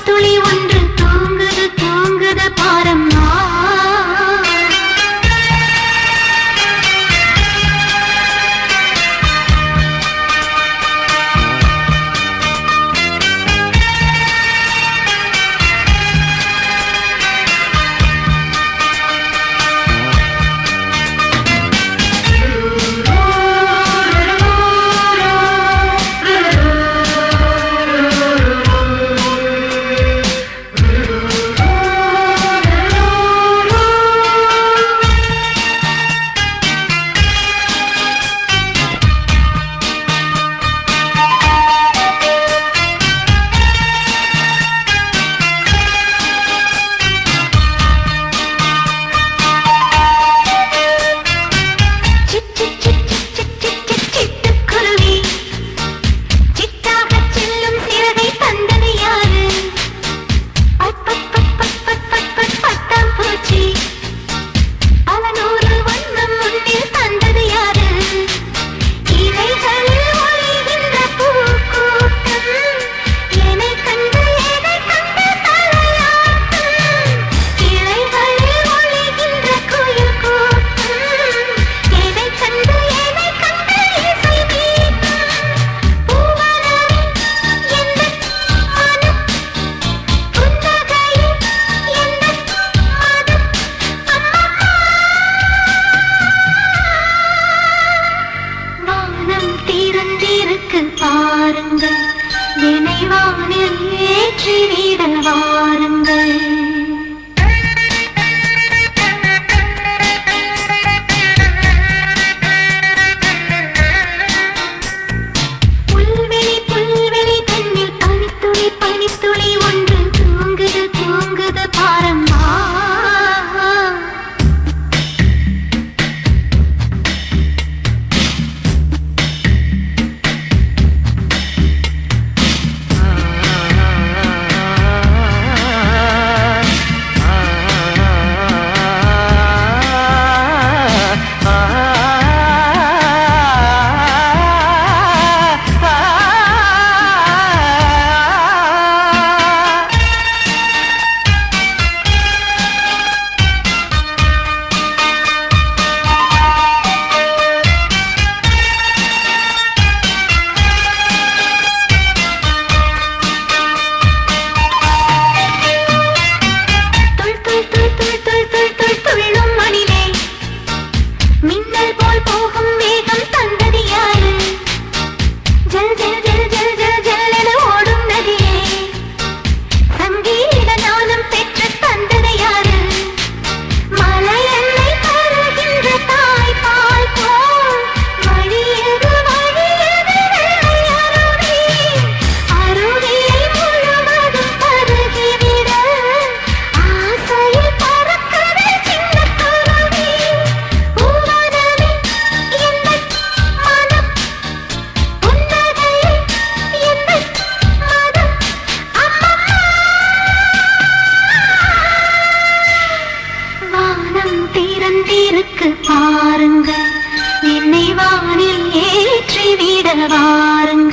பனித்துளி ஒன்று தூங்குது தூங்குது பாரம்மா சிட் சிட் சிட் சிட் சிட் சிட் சிட் சிட்டுக்குருவி சிட்டாகச் செல்லும் சிறகை தந்தது யாரு பட் பட் பட் பட் பட் பட் பட் பட்டாம்பூச்சி பல நூறு வண்ணம் முன்னில் தந்தது யாரு இலைகளில் ஒளிகின்ற பூக்கூட்டம் என்னை கண்டு எதை கண்டு தலையாட்டும் இலைகளில் ஒளிகின்ற குயில் கூட்டம் எதை கண்டு எதை கண்டு இசை மீட்டும் பூவனமே எந்தன் மனம் புன்னகையில் எந்தன் மனம் வானம் திறந்திருக்கு பாருங்கள் நினைவானில் ஏற்றி விட வாருங்கள் புல்வெளி புல்வெளி தன்னில் பனித்துளி பனித்துளி ஒன்று தூங்குது தூங்குது பாரம்மா துள் துள் துள் துள் துள் துள் துள் துள்ளும் மணிலே மின்னல் போல் போகும் வேகம் தந்தது யாரு ஜல் ஜல் ஜல் ஜல் ஜல் ஜல் என ஓடும் நதியே சங்கீத நாதம் பெற்று தந்தது யாரு மலை எண்ணெய் தருகின்ற தாய்ப்பால் போல் வழியது வழியது வெள்ளை அருவி அருவியை முழுவதும் பருகிவிட ஆசையில் பறக்குது சின்னக் குருவி. பூவனமே எந்தன் மனம், புன்னகையில் எந்தன் மனம். அம்மம்மா. வானம் திறந்திருக்கு பாருங்கள் என்னை வானில் ஏற்றி விட வாருங்கள்